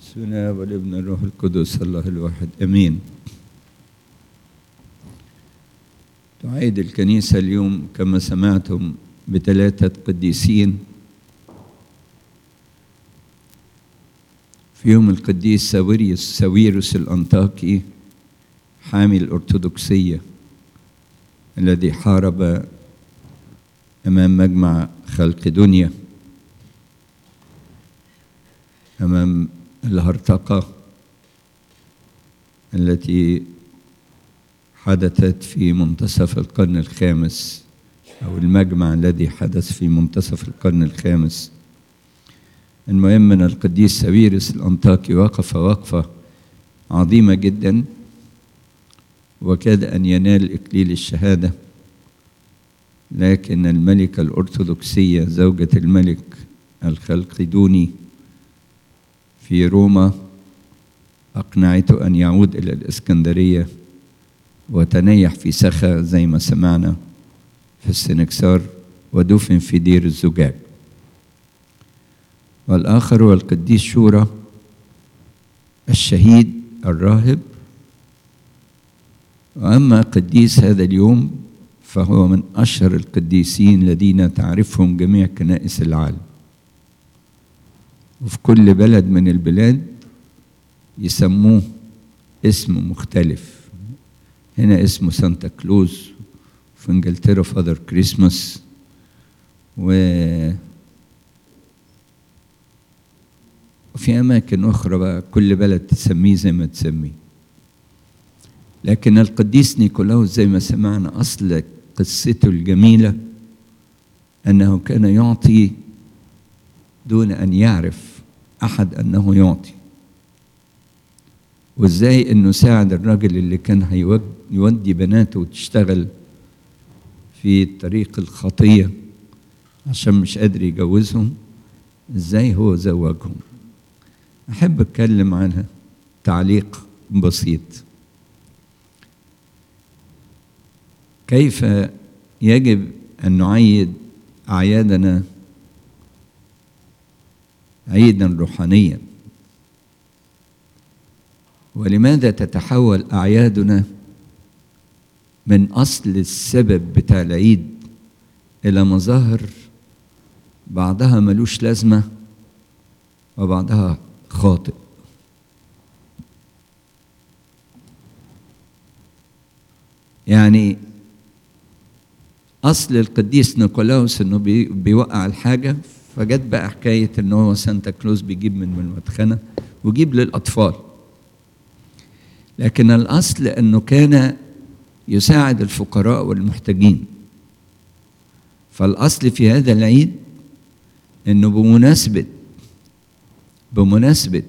بسم الله والابن الروح القدس الله الواحد امين تعيد الكنيسه اليوم كما سمعتم بثلاثه قديسين فيهم القديس ساويريوس ساويروس الانطاكي حامي الارثوذكسيه الذي حارب امام مجمع خلق دنيا امام الهرطقه التي حدثت في منتصف القرن الخامس او المجمع الذي حدث في منتصف القرن الخامس المهم ان القديس ساويرس الانطاكي وقف وقفه عظيمه جدا وكاد ان ينال اكليل الشهاده لكن الملكه الارثوذكسيه زوجه الملك الخلقدوني في روما أقنعته أن يعود إلى الإسكندرية وتنيح في سخا زي ما سمعنا في السنكسار ودفن في دير الزجاج والآخر هو القديس شورى الشهيد الراهب وأما قديس هذا اليوم فهو من أشهر القديسين الذين تعرفهم جميع كنائس العالم وفي كل بلد من البلاد يسموه اسم مختلف هنا اسمه سانتا كلوز في انجلترا فادر كريسماس و وفي اماكن اخرى بقى كل بلد تسميه زي ما تسميه لكن القديس نيكولاوس زي ما سمعنا اصل قصته الجميله انه كان يعطي دون ان يعرف احد انه يعطي وازاي انه ساعد الراجل اللي كان هيودي بناته وتشتغل في طريق الخطيه عشان مش قادر يجوزهم ازاي هو زوجهم احب اتكلم عنها تعليق بسيط كيف يجب ان نعيد اعيادنا عيدا روحانيا ولماذا تتحول اعيادنا من اصل السبب بتاع العيد الى مظاهر بعضها ملوش لازمه وبعضها خاطئ يعني اصل القديس نيكولاوس انه بيوقع الحاجه فجت بقى حكايه ان هو سانتا كلوز بيجيب من المدخنه ويجيب للاطفال لكن الاصل انه كان يساعد الفقراء والمحتاجين فالاصل في هذا العيد انه بمناسبه بمناسبه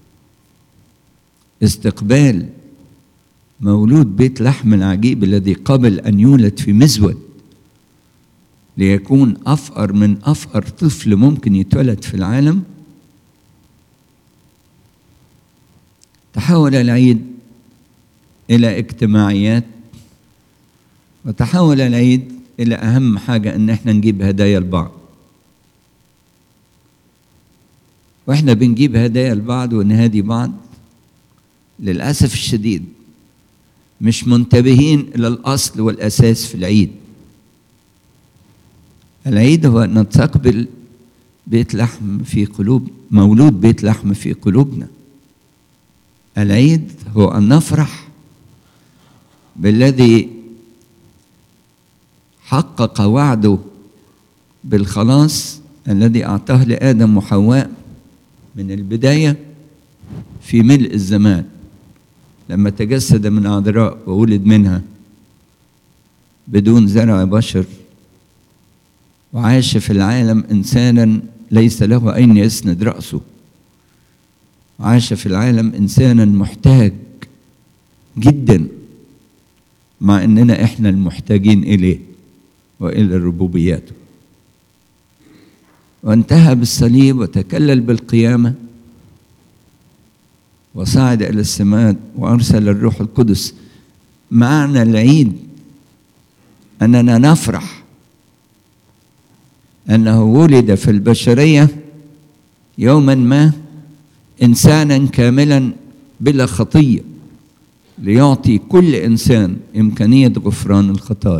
استقبال مولود بيت لحم العجيب الذي قبل ان يولد في مزود ليكون افقر من افقر طفل ممكن يتولد في العالم تحول العيد الى اجتماعيات وتحول العيد الى اهم حاجه ان احنا نجيب هدايا لبعض واحنا بنجيب هدايا لبعض ونهادي بعض للاسف الشديد مش منتبهين الى الاصل والاساس في العيد العيد هو أن نستقبل بيت لحم في قلوب مولود بيت لحم في قلوبنا العيد هو أن نفرح بالذي حقق وعده بالخلاص الذي أعطاه لآدم وحواء من البداية في ملء الزمان لما تجسد من عذراء وولد منها بدون زرع بشر وعاش في العالم انسانا ليس له اين يسند راسه عاش في العالم انسانا محتاج جدا مع اننا احنا المحتاجين اليه والى ربوبياته وانتهى بالصليب وتكلل بالقيامه وصعد الى السماء وارسل الروح القدس معنى العيد اننا نفرح انه ولد في البشريه يوما ما انسانا كاملا بلا خطيه ليعطي كل انسان امكانيه غفران الخطايا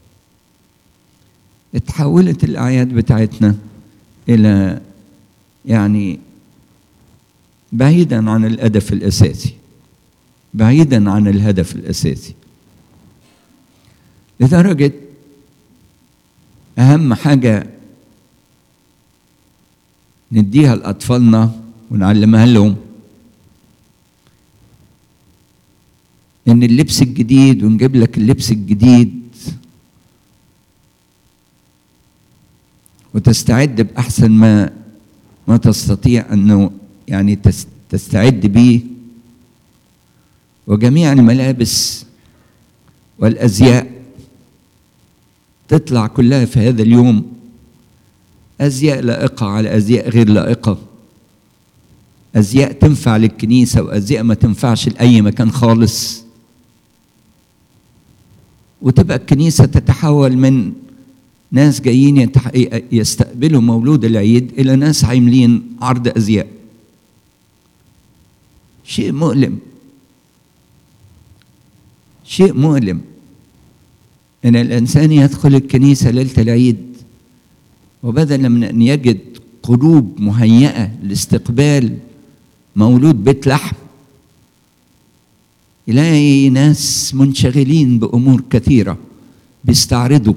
اتحولت الاعياد بتاعتنا الى يعني بعيدا عن الهدف الاساسي بعيدا عن الهدف الاساسي لدرجه اهم حاجه نديها لاطفالنا ونعلمها لهم ان اللبس الجديد ونجيب لك اللبس الجديد وتستعد باحسن ما ما تستطيع انه يعني تستعد به وجميع الملابس والازياء تطلع كلها في هذا اليوم ازياء لائقه على ازياء غير لائقه ازياء تنفع للكنيسه وازياء ما تنفعش لاي مكان خالص وتبقى الكنيسه تتحول من ناس جايين يستقبلوا مولود العيد الى ناس عاملين عرض ازياء شيء مؤلم شيء مؤلم ان الانسان يدخل الكنيسه ليله العيد وبدلا من ان يجد قلوب مهيئه لاستقبال مولود بيت لحم يلاقي ناس منشغلين بامور كثيره بيستعرضوا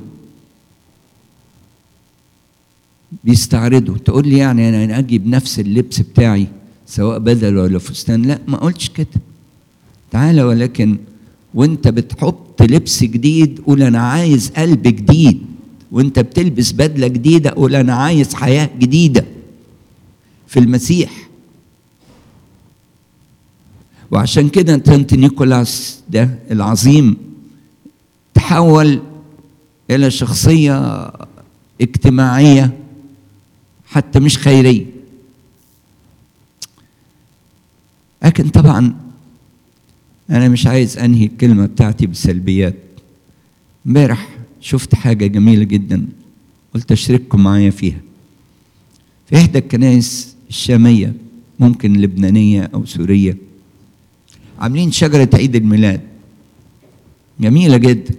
بيستعرضوا تقول لي يعني انا اجي بنفس اللبس بتاعي سواء بدل ولا فستان لا ما قلتش كده تعالى ولكن وانت بتحط لبس جديد قول انا عايز قلب جديد وانت بتلبس بدله جديده قول انا عايز حياه جديده في المسيح وعشان كده سانت نيكولاس ده العظيم تحول الى شخصيه اجتماعيه حتى مش خيريه لكن طبعا انا مش عايز انهي الكلمه بتاعتي بسلبيات امبارح شفت حاجه جميله جدا قلت اشارككم معايا فيها في احدى الكنائس الشاميه ممكن لبنانيه او سوريه عاملين شجره عيد الميلاد جميله جدا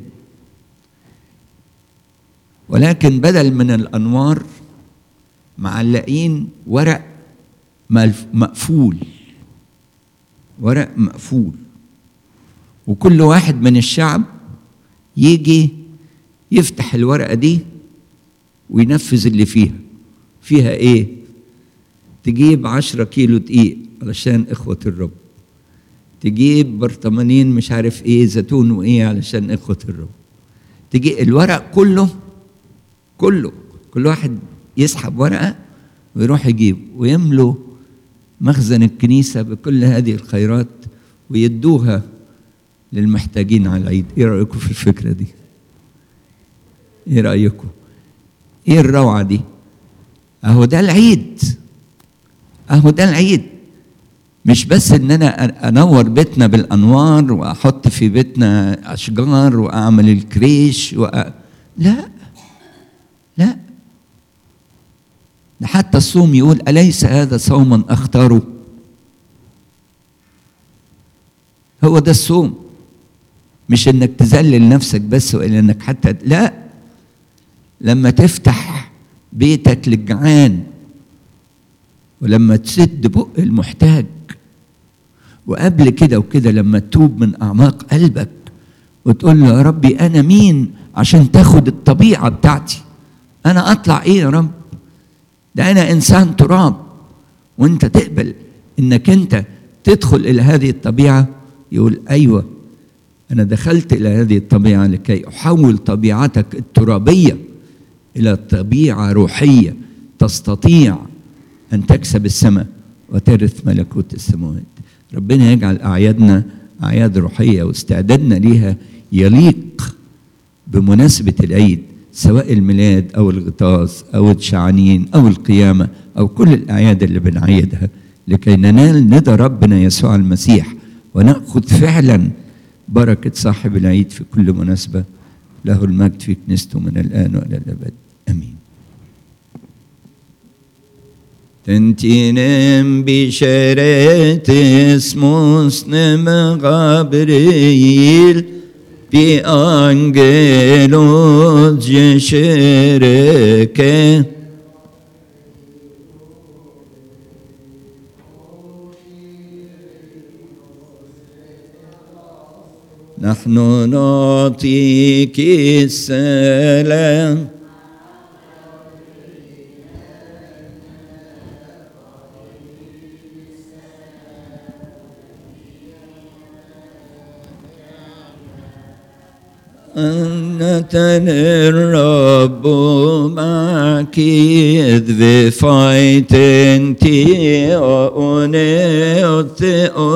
ولكن بدل من الانوار معلقين ورق مقفول ورق مقفول وكل واحد من الشعب يجي يفتح الورقة دي وينفذ اللي فيها فيها ايه تجيب عشرة كيلو دقيق علشان اخوة الرب تجيب برطمانين مش عارف ايه زيتون وايه علشان اخوة الرب تجي الورق كله كله كل واحد يسحب ورقة ويروح يجيب ويملوا مخزن الكنيسة بكل هذه الخيرات ويدوها للمحتاجين على العيد ايه رأيكم في الفكرة دي ايه رأيكم ايه الروعة دي اهو ده العيد اهو ده العيد مش بس ان انا انور بيتنا بالانوار واحط في بيتنا اشجار واعمل الكريش وأ... لا لا ده حتى الصوم يقول أليس هذا صوما أختاره هو ده الصوم مش انك تذلل نفسك بس ولا انك حتى لا لما تفتح بيتك للجعان ولما تسد بق المحتاج وقبل كده وكده لما تتوب من اعماق قلبك وتقول له يا ربي انا مين عشان تاخد الطبيعه بتاعتي انا اطلع ايه يا رب ده انا انسان تراب وانت تقبل انك انت تدخل الى هذه الطبيعه يقول ايوه انا دخلت الى هذه الطبيعه لكي احول طبيعتك الترابيه الى طبيعه روحيه تستطيع ان تكسب السماء وترث ملكوت السماوات ربنا يجعل اعيادنا اعياد روحيه واستعدادنا ليها يليق بمناسبه العيد سواء الميلاد او الغطاس او الشعانين او القيامه او كل الاعياد اللي بنعيدها لكي ننال ندى ربنا يسوع المسيح وناخذ فعلا بركه صاحب العيد في كل مناسبه له المجد في كنيسته من الان والى الابد امين تنتينم بشريت اسموسنم غابريل بأنجلوس جشركه نحن نعطيك السلام أنتن الرب معك إذ بفايت انتي أونيوت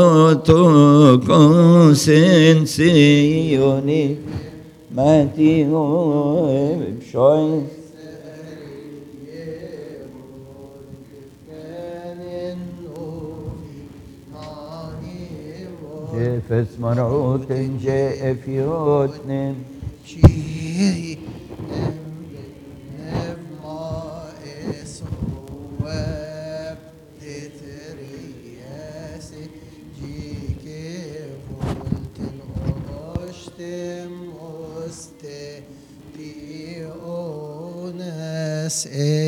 أوتوكو سنسيوني ماتي هو بشوي جفس مرعوت جاء في يوتنم Chi nevma esoe deteriese jike volten ostem oste diones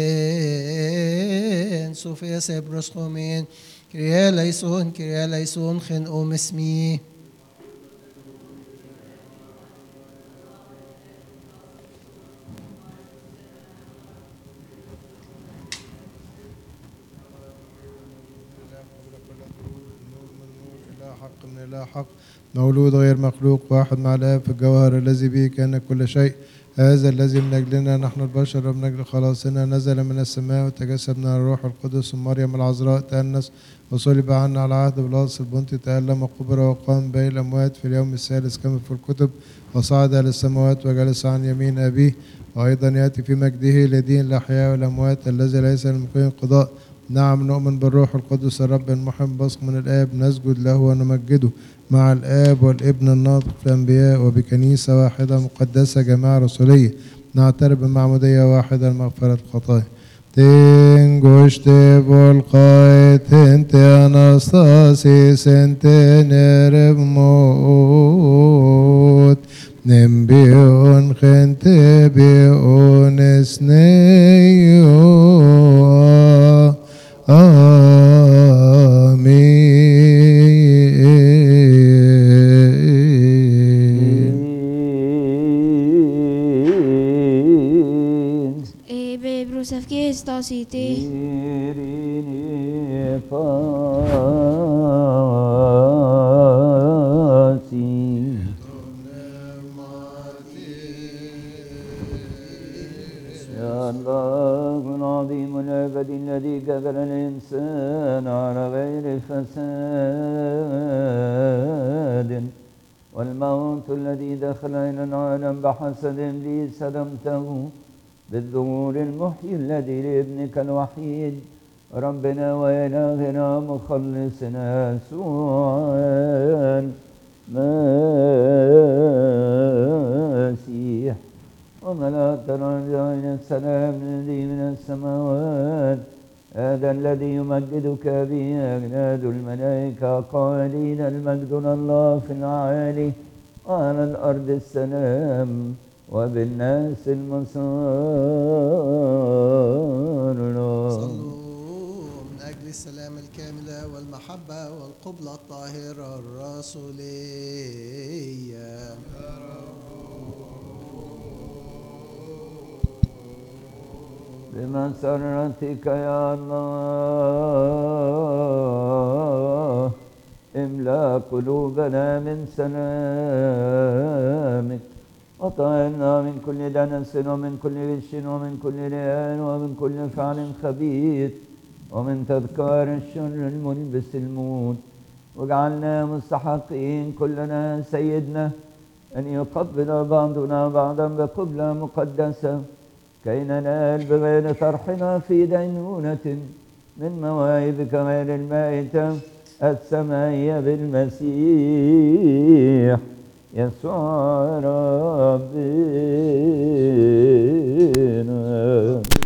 en Sofia sebros khomin Kyrie eleison, Kyrie eleison, chen om esmi. لا حق من لا حق مولود غير مخلوق واحد مع الآب في الجوهر الذي به كان كل شيء هذا الذي من أجلنا نحن البشر ومن أجل خلاصنا نزل من السماء وتجسد من الروح القدس ومريم العذراء تأنس وصلب عنا على عهد بلاطس البنطي تألم وقبر وقام بين الأموات في اليوم الثالث كما في الكتب وصعد إلى السماوات وجلس عن يمين أبيه وأيضا يأتي في مجده لدين الأحياء والأموات الذي ليس للمقيم قضاء نعم نؤمن بالروح القدس الرب المحب بصق من الآب نسجد له ونمجده مع الآب والابن الناطق في الأنبياء وبكنيسة واحدة مقدسة جماعة رسولية نعترف بمعمودية واحدة لمغفرة الخطايا Tengošte volkai tente anastasis ente neremot Nembion gente bion esneyo Amen. Ebe brusaf Kristus iti. Irini pasi يا الله العظيم الأبدي الذي قبل الإنسان على غير فساد والموت الذي دخل إلى العالم بحسد إبليس سلمته بالظهور المحيي الذي لابنك الوحيد ربنا وإلهنا مخلصنا يسوع المسيح وملاك رجعين السلام الذي من السماوات هذا الذي يمجدك به أجناد الملائكة قائلين المجد لله في العالي وعلى الأرض السلام وبالناس المسار صلوا من أجل السلام الكاملة والمحبة والقبلة الطاهرة الرسولية بمسرتك يا الله املا قلوبنا من سلامك وطهرنا من كل دنس ومن كل غش ومن كل رياء ومن كل فعل خبيث ومن تذكار الشر الملبس الموت واجعلنا مستحقين كلنا سيدنا أن يقبل بعضنا بعضا بقبلة مقدسة كي ننال بغير فرحنا في دينونة من مواهبك غير المائتة السمائية بالمسيح يسوع ربنا